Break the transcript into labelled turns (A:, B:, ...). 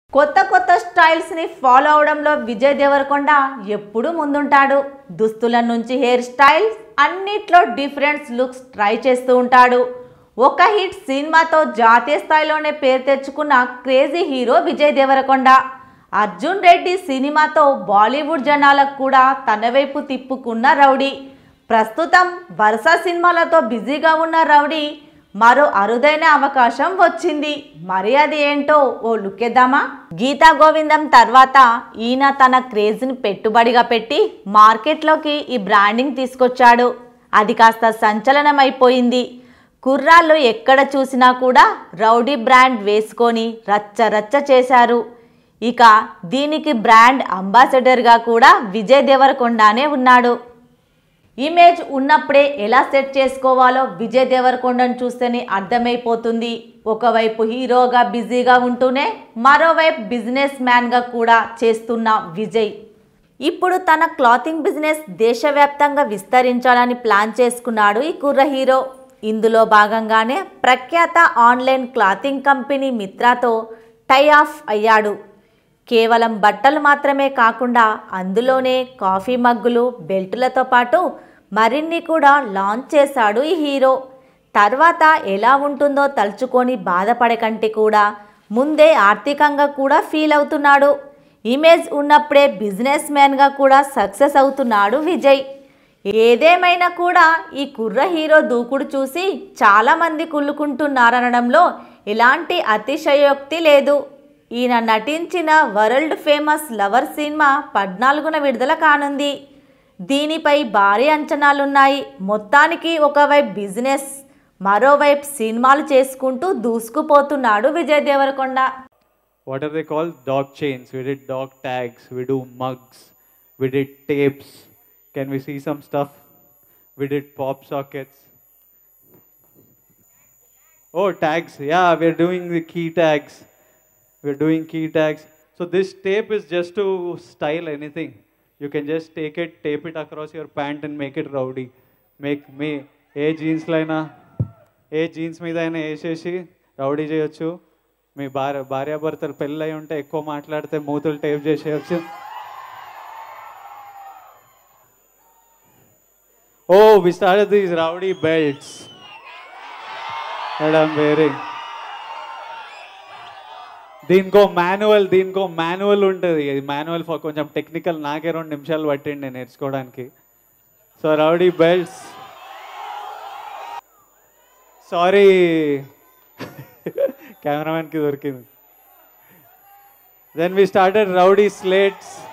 A: కొత్త కొత్త స్టైల్స్ని ఫాలో అవడంలో విజయ్ దేవరకొండ ఎప్పుడూ ముందుంటాడు దుస్తుల నుంచి హెయిర్ స్టైల్స్ అన్నిట్లో డిఫరెంట్ లుక్స్ ట్రై చేస్తూ ఉంటాడు ఒక హిట్ సినిమాతో జాతీయ స్థాయిలోనే పేరు తెచ్చుకున్న క్రేజీ హీరో విజయ్ దేవరకొండ అర్జున్ రెడ్డి సినిమాతో బాలీవుడ్ జనాలకు కూడా తన వైపు తిప్పుకున్న రౌడీ ప్రస్తుతం వరుస సినిమాలతో బిజీగా ఉన్న రౌడీ మరో అరుదైన అవకాశం వచ్చింది మరి అది ఏంటో ఓ లుక్కేద్దామా గీతా గోవిందం తర్వాత ఈయన తన క్రేజ్ని పెట్టుబడిగా పెట్టి మార్కెట్లోకి ఈ బ్రాండింగ్ తీసుకొచ్చాడు అది కాస్త సంచలనమైపోయింది కుర్రాళ్ళు ఎక్కడ చూసినా కూడా రౌడీ బ్రాండ్ వేసుకొని రచ్చ రచ్చ చేశారు ఇక దీనికి బ్రాండ్ అంబాసిడర్గా కూడా విజయ్ దేవరకొండనే ఉన్నాడు ఇమేజ్ ఉన్నప్పుడే ఎలా సెట్ చేసుకోవాలో విజయ్ దేవరకొండను చూస్తేనే అర్థమైపోతుంది ఒకవైపు హీరోగా బిజీగా ఉంటూనే మరోవైపు బిజినెస్ మ్యాన్గా కూడా చేస్తున్న విజయ్ ఇప్పుడు తన క్లాతింగ్ బిజినెస్ దేశవ్యాప్తంగా విస్తరించాలని ప్లాన్ చేసుకున్నాడు ఈ కుర్ర హీరో ఇందులో భాగంగానే ప్రఖ్యాత ఆన్లైన్ క్లాతింగ్ కంపెనీ మిత్రాతో టై ఆఫ్ అయ్యాడు కేవలం బట్టలు మాత్రమే కాకుండా అందులోనే కాఫీ మగ్గులు బెల్టులతో పాటు మరిన్ని కూడా లాంచ్ చేశాడు ఈ హీరో తర్వాత ఎలా ఉంటుందో తలుచుకొని బాధపడే కంటే కూడా ముందే ఆర్థికంగా కూడా ఫీల్ అవుతున్నాడు ఇమేజ్ ఉన్నప్పుడే బిజినెస్ మ్యాన్గా కూడా సక్సెస్ అవుతున్నాడు విజయ్ ఏదేమైనా కూడా ఈ కుర్ర హీరో దూకుడు చూసి చాలామంది కుళ్ళుకుంటున్నారనడంలో ఎలాంటి అతిశయోక్తి లేదు ఈయన నటించిన వరల్డ్ ఫేమస్ లవర్ సినిమా పద్నాలుగున విడుదల కానుంది దీనిపై భారీ అంచనాలున్నాయి మొత్తానికి ఒకవైపు బిజినెస్ మరోవైపు సినిమాలు చేసుకుంటూ దూసుకుపోతున్నాడు Vijay Devarakonda
B: what are they called? Dog chains. We did dog tags. We do mugs. We did tapes. Can we see some stuff? We did pop sockets. Oh, tags. Yeah, we're doing the key tags. We're doing key tags. So this tape is just to style anything. You can just take it, tape it across your pant and make it rowdy. Make me ఏ జీన్స్లో అయినా ఏ jeans మీద అయినా వేసేసి rowdy చేయొచ్చు మీ భార్య భార్యాభర్తలు పెళ్ళి అయి ఉంటే ఎక్కువ మాట్లాడితే మూతులు టేప్ చేసేయచ్చు oh we started these rowdy belts madam వేరే దీనికో మాన్యువల్ దీనికో మాన్యువల్ ఉంటుంది ఇది మాన్యువల్ ఫర్ కొంచెం టెక్నికల్ నాకే రెండు నిమిషాలు పట్టిండి నేను నేర్చుకోవడానికి సో రౌడీ బెల్ట్స్ సారీ కెమెరామెన్కి దొరికింది then we started rowdy slates